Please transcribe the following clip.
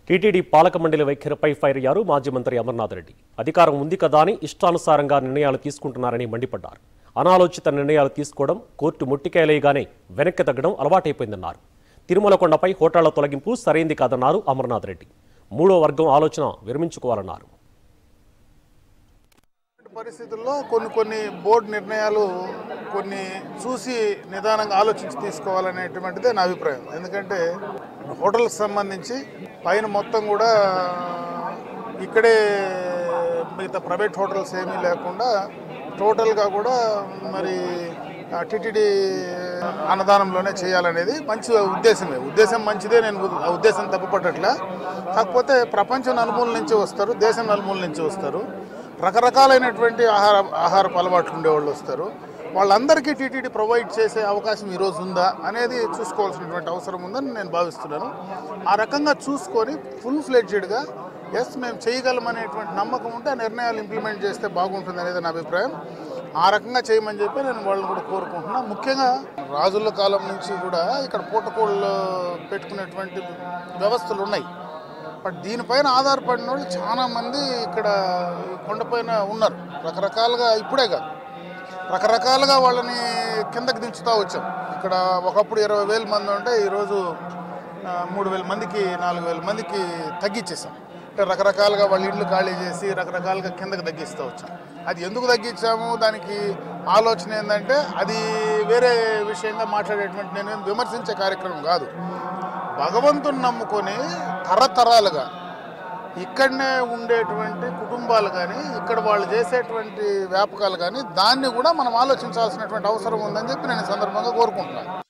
TTD పాలక మండలి వైఖరిపై fire అయ్యారు మాజీ మంత్రి అమర్నాథ్ రెడ్డి అధికారం ఉంది కదా అని ఇష్టానుసారంగా నిర్ణయాలు తీసుకుంటున్నారని మండిపడ్డారు అనాలోచిత నిర్ణయాలు తీసుకోవడం కోర్టు ముట్టికాయలేయగానే వెనక్కి తగ్గడం అలవాటైపోయిందన్నారు తిరుమల కొండపై హోటళ్ల తొలగింపు సరైంది కాదన్నారు అమర్నాథ్ రెడ్డి మూడో వర్గం ఆలోచన విరమించుకోవాలన్నారు పరిస్థితుల్లో కొన్ని కొన్ని బోర్డు నిర్ణయాలు కొన్ని చూసి నిదానంగా ఆలోచించి తీసుకోవాలనేటువంటిదే నా అభిప్రాయం ఎందుకంటే హోటల్కి సంబంధించి పైన మొత్తం కూడా ఇక్కడే మిగతా ప్రైవేట్ హోటల్స్ ఏమీ లేకుండా టోటల్గా కూడా మరి టిటిడి అన్నదానంలోనే చేయాలనేది మంచి ఉద్దేశమే ఉద్దేశం మంచిదే నేను ఉ- ఆ ఉద్దేశం తప్పుపట్టట్లా కాకపోతే ప్రపంచం నలుమూల నుంచి వస్తారు దేశం నలుమూల నుంచి వస్తారు రకరకాలైనటువంటి ఆహార ఆహారపు అలవాట్లు ఉండేవాళ్ళు వస్తారు వాళ్ళందరికీ టీటీడీ ప్రొవైడ్ చేసే అవకాశం ఈరోజు ఉందా అనేది చూసుకోవాల్సినటువంటి అవసరం ఉందని నేను భావిస్తున్నాను ఆ రకంగా చూసుకొని ఫుల్ ఫ్లెడ్జెడ్గా ఎస్ మేము చేయగలమనేటువంటి నమ్మకం ఉంటే ఆ నిర్ణయాలు ఇంప్లిమెంట్ చేస్తే బాగుంటుంది అనేది నా అభిప్రాయం ఆ రకంగా చేయమని చెప్పి నేను వాళ్ళని కూడా కోరుకుంటున్నా ముఖ్యంగా రాజుల కాలం నుంచి కూడా ఇక్కడ పూటకోళ్ళు పెట్టుకునేటువంటి వ్యవస్థలు ఉన్నాయి బట్ దీనిపైన ఆధారపడిన వాళ్ళు చాలా మంది ఇక్కడ ఈ కొండపైన ఉన్నారు రకరకాలుగా ఇప్పుడే కాదు రకరకాలుగా వాళ్ళని కిందకి దించుతూ వచ్చాం ఇక్కడ ఒకప్పుడు ఇరవై వేల మంది ఉంటే ఈరోజు ఆ, మూడు వేల మందికి నాలుగు వేల మందికి తగ్గించేసాం అంటే రకరకాలుగా వాళ్ళ ఇళ్ళు ఖాళీ చేసి రకరకాలుగా కిందకి తగ్గిస్తూ వచ్చాం అది ఎందుకు తగ్గించాము దానికి ఆలోచన ఏంటంటే అది వేరే విషయంగా మాట్లాడేటువంటి నేను విమర్శించే కార్యక్రమం కాదు భగవంతుని నమ్ముకొని తరతరాలుగా ఇక్కడనే ఉండేటువంటి కుటుంబాలు కానీ ఇక్కడ వాళ్ళు చేసేటువంటి వ్యాపకాలు కానీ దాన్ని కూడా మనం ఆలోచించాల్సినటువంటి అవసరం ఉందని చెప్పి నేను ఈ సందర్భంగా కోరుకుంటున్నాను